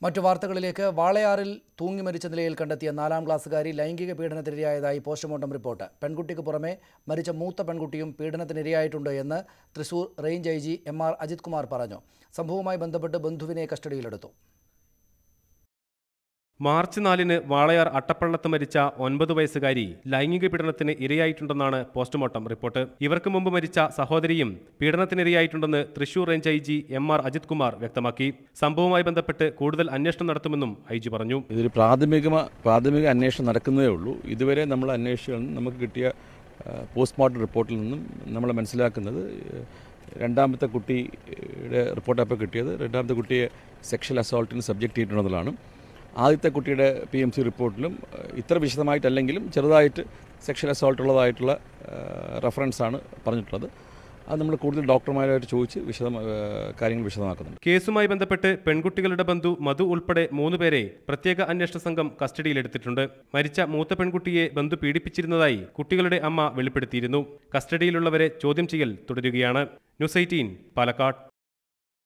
മറ്റു വാർത്തകളിലേക്ക് വാളയാറിൽ തൂങ്ങി മരിച്ച നിലയിൽ കണ്ടെത്തിയ നാലാം ക്ലാസ്സുകാരി ലൈംഗിക പീഡനത്തിനിരയായതായി പോസ്റ്റ്മോർട്ടം റിപ്പോർട്ട് പെൺകുട്ടിക്ക് പുറമെ മരിച്ച മൂത്ത പെൺകുട്ടിയും പീഡനത്തിനിരയായിട്ടുണ്ട് എന്ന് Thrissur range I G M R Ajith Kumar പറഞ്ഞു സംഭവവുമായി ബന്ധപ്പെട്ട് ബന്ധുവിനെ കസ്റ്റഡിയിലെടുത്തു മാർച്ച് നാലിന് വാളയാർ അട്ടപ്പള്ളത്ത് മരിച്ച ഒൻപത് വയസ്സുകാരി ലൈംഗിക പീഡനത്തിന് ഇരയായിട്ടുണ്ടെന്നാണ് പോസ്റ്റ്മോർട്ടം റിപ്പോർട്ട് ഇവർക്ക് മുമ്പ് മരിച്ച സഹോദരിയും പീഡനത്തിനിരയായിട്ടുണ്ടെന്ന് Thrissur range I G M R Ajith Kumar വ്യക്തമാക്കി സംഭവവുമായി ബന്ധപ്പെട്ട് കൂടുതൽ അന്വേഷണം നടത്തുമെന്നും ഐ ജി പറഞ്ഞു ഇതൊരു പ്രാഥമിക പ്രാഥമിക അന്വേഷണം നടക്കുന്നതേ ഉള്ളൂ ഇതുവരെ നമ്മൾ അന്വേഷിച്ചു നമുക്ക് കിട്ടിയ ആ, പോസ്റ്റ്മോർട്ടം റിപ്പോർട്ടിൽ നിന്നും നമ്മൾ മനസ്സിലാക്കുന്നത് ഏഹ്, രണ്ടാമത്തെ കുട്ടിയുടെ റിപ്പോർട്ട് അപ്പോൾ കിട്ടിയത് രണ്ടാമത്തെ കുട്ടിയെ സെക്ഷൽ അസോൾട്ടിന് സബ്ജക്റ്റ് ചെയ്തിട്ടുണ്ടെന്നുള്ളതാണ് ആദ്യത്തെ കുട്ടിയുടെ പി എം സി റിപ്പോർട്ടിലും ഏഹ്, ഇത്ര വിശദമായിട്ടല്ലെങ്കിലും ചെറുതായിട്ട് സെക്ഷൽ അസോൾട്ട് ഉള്ളതായിട്ടുള്ള റെഫറൻസാണ് പറഞ്ഞിട്ടുള്ളത് അത് നമ്മൾ കൂടുതൽ ഡോക്ടർമാരായിട്ട് ചോദിച്ച് വിശദ കാര്യങ്ങൾ വിശദമാക്കുന്നുണ്ട് കേസുമായി ബന്ധപ്പെട്ട് പെൺകുട്ടികളുടെ ബന്ധു മധു ഉൾപ്പെടെ മൂന്ന് പേരെ പ്രത്യേക അന്വേഷണ സംഘം കസ്റ്റഡിയിലെടുത്തിട്ടുണ്ട് മരിച്ച മൂത്ത പെൺകുട്ടിയെ ബന്ധു പീഡിപ്പിച്ചിരുന്നതായി കുട്ടികളുടെ അമ്മ വെളിപ്പെടുത്തിയിരുന്നു കസ്റ്റഡിയിലുള്ളവരെ ചോദ്യം ചെയ്യൽ തുടരുകയാണ് ന്യൂസ് എയ്റ്റീൻ പാലക്കാട്